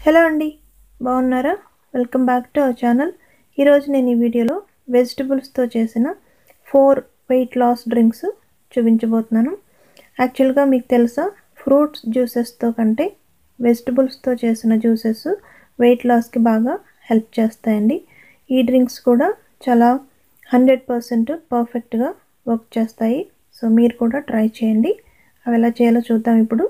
hello అండి బాగున్నారా welcome back to our channel ఈరోజు నేను ఈ వీడియోలో వెజిటబుల్స్తో చేసిన ఫోర్ వెయిట్ లాస్ డ్రింక్స్ చూపించబోతున్నాను యాక్చువల్గా మీకు తెలుసా ఫ్రూట్స్ జ్యూసెస్తో కంటే వెజిటబుల్స్తో చేసిన జ్యూసెస్ వెయిట్ లాస్కి బాగా హెల్ప్ చేస్తాయండి ఈ డ్రింక్స్ కూడా చాలా హండ్రెడ్ పర్సెంట్ పర్ఫెక్ట్గా వర్క్ చేస్తాయి సో మీరు కూడా ట్రై చేయండి అవి ఎలా చేయాలో చూద్దాం ఇప్పుడు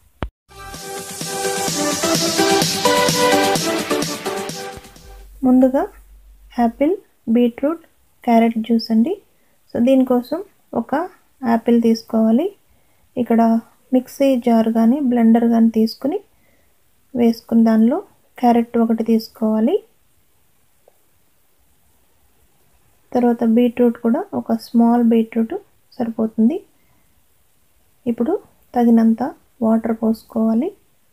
ముందుగా యాపిల్ బీట్రూట్ క్యారెట్ జ్యూస్ అండి సో దీనికోసం ఒక యాపిల్ తీసుకోవాలి ఇక్కడ మిక్సీ జార్ కానీ బ్లెండర్ కానీ తీసుకుని వేసుకుని దానిలో క్యారెట్ ఒకటి తీసుకోవాలి తర్వాత బీట్రూట్ కూడా ఒక స్మాల్ బీట్రూట్ సరిపోతుంది ఇప్పుడు తగినంత వాటర్ పోసుకోవాలి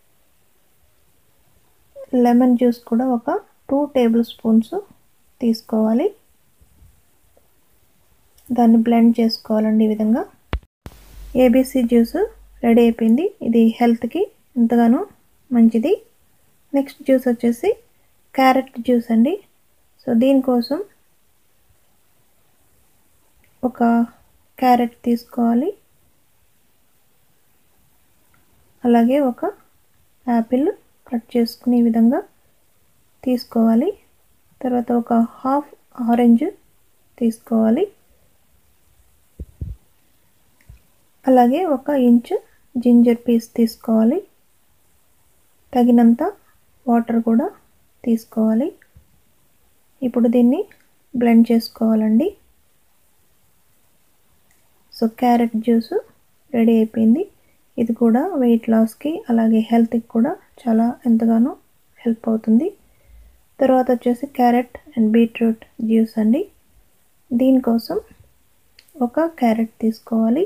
లెమన్ జ్యూస్ కూడా ఒక టూ టేబుల్ స్పూన్స్ తీసుకోవాలి దాన్ని బ్లెండ్ చేసుకోవాలండి ఈ విధంగా ఏబీసీ జ్యూస్ రెడీ అయిపోయింది ఇది హెల్త్కి ఎంతగానో మంచిది నెక్స్ట్ జ్యూస్ వచ్చేసి క్యారెట్ జ్యూస్ అండి సో దీనికోసం ఒక క్యారెట్ తీసుకోవాలి అలాగే ఒక యాపిల్ కట్ చేసుకుని ఈ విధంగా తీసుకోవాలి తర్వాత ఒక హాఫ్ ఆరెంజ్ తీసుకోవాలి అలాగే ఒక ఇంచ్ జింజర్ పీస్ తీసుకోవాలి తగినంత వాటర్ కూడా తీసుకోవాలి ఇప్పుడు దీన్ని బ్లెండ్ చేసుకోవాలండి సో క్యారెట్ జ్యూస్ రెడీ అయిపోయింది ఇది కూడా వెయిట్ లాస్కి అలాగే హెల్త్కి కూడా చాలా ఎంతగానో హెల్ప్ అవుతుంది తర్వాత వచ్చేసి క్యారెట్ అండ్ బీట్రూట్ జ్యూస్ అండి దీనికోసం ఒక క్యారెట్ తీసుకోవాలి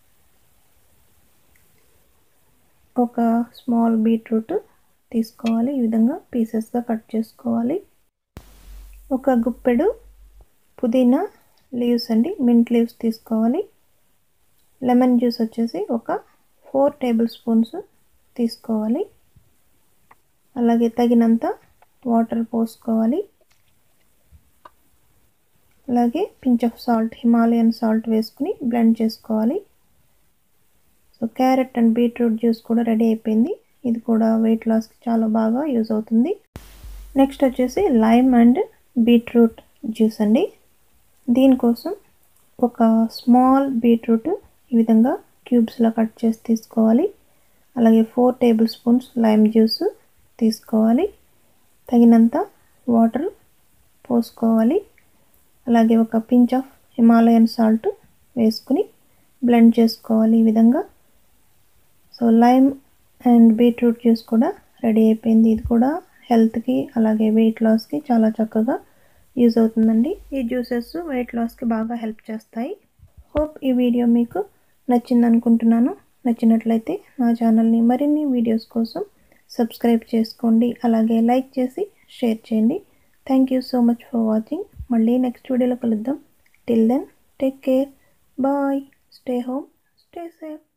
ఒక స్మాల్ బీట్రూట్ తీసుకోవాలి ఈ విధంగా పీసెస్గా కట్ చేసుకోవాలి ఒక గుప్పెడు పుదీనా లీవ్స్ అండి మింట్ లీవ్స్ తీసుకోవాలి లెమన్ జ్యూస్ వచ్చేసి ఒక ఫోర్ టేబుల్ స్పూన్స్ తీసుకోవాలి అలాగే తగినంత వాటర్ పోసుకోవాలి అలాగే pinch of salt Himalayan salt వేసుకుని బ్లెండ్ చేసుకోవాలి so carrot and beetroot juice కూడా రెడీ అయిపోయింది ఇది కూడా వెయిట్ లాస్కి చాలా బాగా యూజ్ అవుతుంది నెక్స్ట్ వచ్చేసి లైమ్ అండ్ బీట్రూట్ జ్యూస్ అండి దీనికోసం ఒక స్మాల్ బీట్రూట్ ఈ విధంగా క్యూబ్స్లో కట్ చేసి తీసుకోవాలి అలాగే four table spoons lime juice తీసుకోవాలి తగినంత వాటర్ పోసుకోవాలి అలాగే ఒక పించ్ ఆఫ్ హిమాలయన్ సాల్ట్ వేసుకుని బ్లెండ్ చేసుకోవాలి ఈ విధంగా so lime and beetroot juice కూడా రెడీ అయిపోయింది ఇది కూడా హెల్త్కి అలాగే వెయిట్ లాస్కి చాలా చక్కగా యూజ్ అవుతుందండి ఈ జ్యూసెస్ వెయిట్ లాస్కి బాగా హెల్ప్ చేస్తాయి హోప్ ఈ వీడియో మీకు నచ్చింది అనుకుంటున్నాను నచ్చినట్లయితే నా ఛానల్ని మరిన్ని వీడియోస్ కోసం సబ్స్క్రైబ్ చేసుకోండి అలాగే లైక్ చేసి షేర్ చేయండి thank you so much for watching మళ్ళీ నెక్స్ట్ వీడియోలో కలుద్దాం till then take care bye stay home stay safe